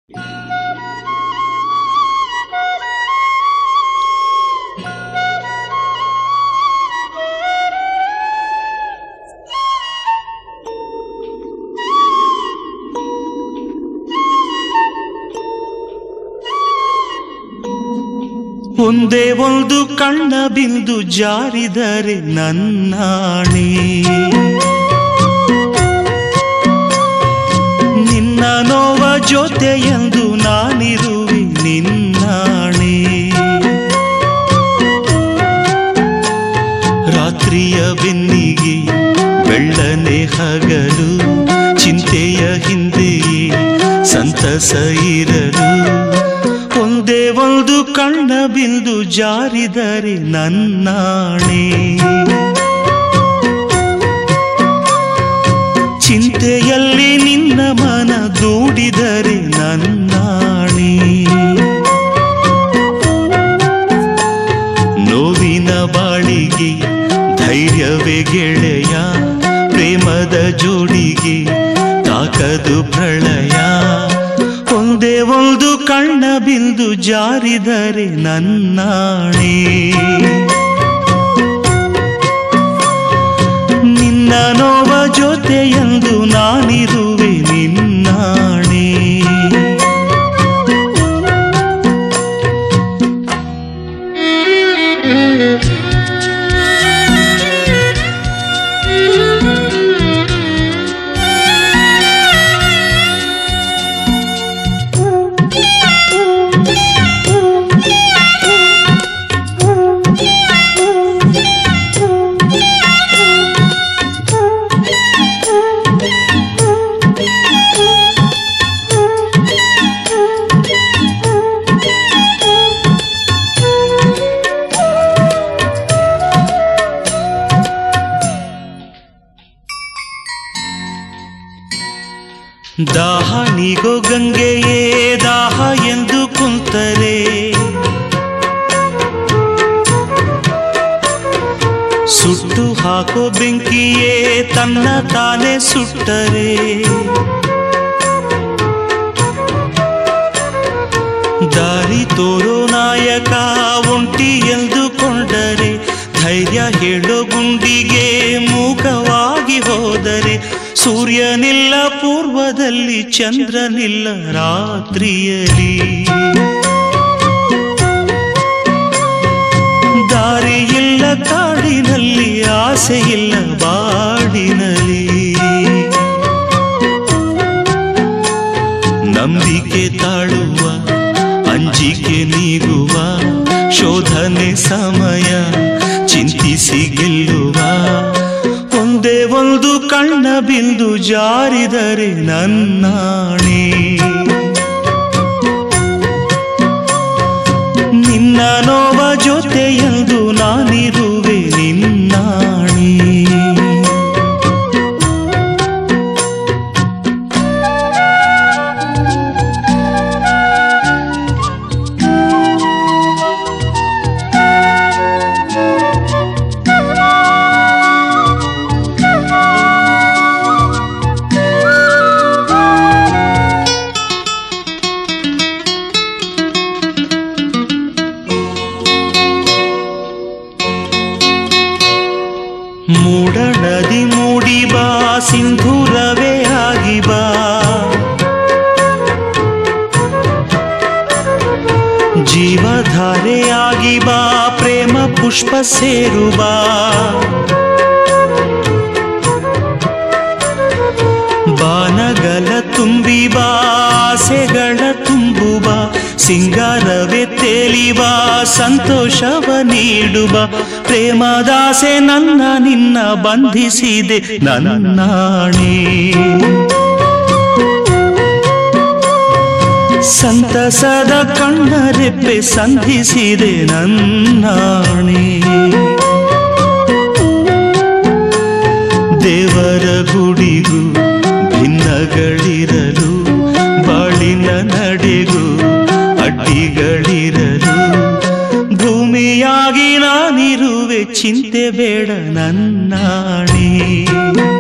ಒಂದೇ ಒಂದು ಕಣ್ಣ ಬಿಂದು ಜಾರಿದರೆ ನನ್ನಾಣೆ ನಿನ್ನ ನೋವ ಜೊತೆಯೆಂದು ನಾನಿರುವೆ ನಿನ್ನಾಣೆ ರಾತ್ರಿಯ ಬೆನ್ನಿಗೆ ಬೆಳ್ಳನೆ ಹಗಲು ಚಿಂತೆಯ ಹಿಂದೆಯೇ ಸಂತಸ ಇರಲು ಒಂದೇ ಒಂದು ಕಣ್ಣ ಬಿಂದು ಜಾರಿದರೆ ನನ್ನಾಣೆ ಚಿಂತೆಯಲ್ಲಿ ನಿನ್ನ ಮನ ದೂಡಿದರೆ ನನ್ನಾಣೆ ನೋವಿನ ಬಾಳಿಗೆ ಧೈರ್ಯವೇ ಗೆಳೆಯ ಪ್ರೇಮದ ಜೋಡಿಗೆ ತಾಕದು ಪ್ರಳಯ ಒಂದೇ ಒಂದು ಕಣ್ಣ ಬಿಂದು ಜಾರಿದರೆ ನನ್ನಾಣೆ ನಿನ್ನ ನೋವ ಜೊತೆಯೆಂದು ನಾನಿರುವೆ ನಿನ್ನಾಣೆ ದಾಹ ನೀಗೋ ಗಂಗೆಯೇ ದಾಹ ಎಂದು ಕುಂತರೆ ಸುಟ್ಟು ಹಾಕೋ ಬೆಂಕಿಯೇ ತನ್ನ ತಾನೇ ಸುಟ್ಟರೆ ದಾರಿ ತೋರೋ ನಾಯಕ ಒಂಟಿ ಎಂದುಕೊಂಡರೆ ಧೈರ್ಯ ಹೇಳೋ ಗುಂಡಿಗೆ ಮೂಕವಾಗಿ ಹೋದರೆ ಸೂರ್ಯನಿಲ್ಲ ಪೂರ್ವದಲ್ಲಿ ಚಂದ್ರನಿಲ್ಲ ರಾತ್ರಿಯಲಿ ದಾರಿಯಿಲ್ಲ ಕಾಡಿನಲ್ಲಿ ಆಸೆಯಿಲ್ಲ ಬಾಡಿನಲ್ಲಿ ನಂಬಿಕೆ ತಾಳುವ ಅಂಜಿಕೆ ನೀಗುವ ಶೋಧನೆ ಸಮಯ ಚಿಂತಿಸಿ ಗೆಲ್ಲುವ ಒಂದೇ ಒಂದು ಕಣ್ಣ ಬಿಂದು ಜಾರಿದರೆ ನನ್ನಾಣೆ ನಿನ್ನ ನೋವ ಜೊತೆಯೆಂದು ನಾನಿರುವೆ ನಿನ್ನಾಣೆ ಮೂಡ ನದಿ ಮೂಡಿ ಬಾ ಸಿಂಧೂರವೇ ಆಗಿ ಬಾ ಜೀವಧಾರೆಯಾಗಿ ಬಾ ಪ್ರೇಮ ಪುಷ್ಪ ಸೇರು ಬಾ ಬಾನಗಲ ತುಂಬಿ ಬಾ ಆಸೆಗಳ ತುಂಬು ಬಾ ಸಿಂಗಾರವೇ ತೇಲಿ ಬಾ ಸಂತೋಷವ ನೀಡುವ ಪ್ರೇಮದಾಸೆ ನನ್ನ ನಿನ್ನ ಬಂಧಿಸಿದೆ ನನ್ನಾಣೆ ಸಂತಸದ ಕಣ್ಣರೆಪ್ಪೆ ಸಂಧಿಸಿದೆ ನನ್ನಾಣೆ ದೇವರ ಗುಡಿಗೂ ಭಿನ್ನಗಳಿರಲು ಬಾಳಿನ ನಡೆಗೂ ಅಡ್ಡಿಗಳಿರಲು ಭೂಮಿಯಾಗಿ ನಾನಿರುವೆ ಚಿಂತೆ ಬೇಡ ನನ್ನಾಣೆ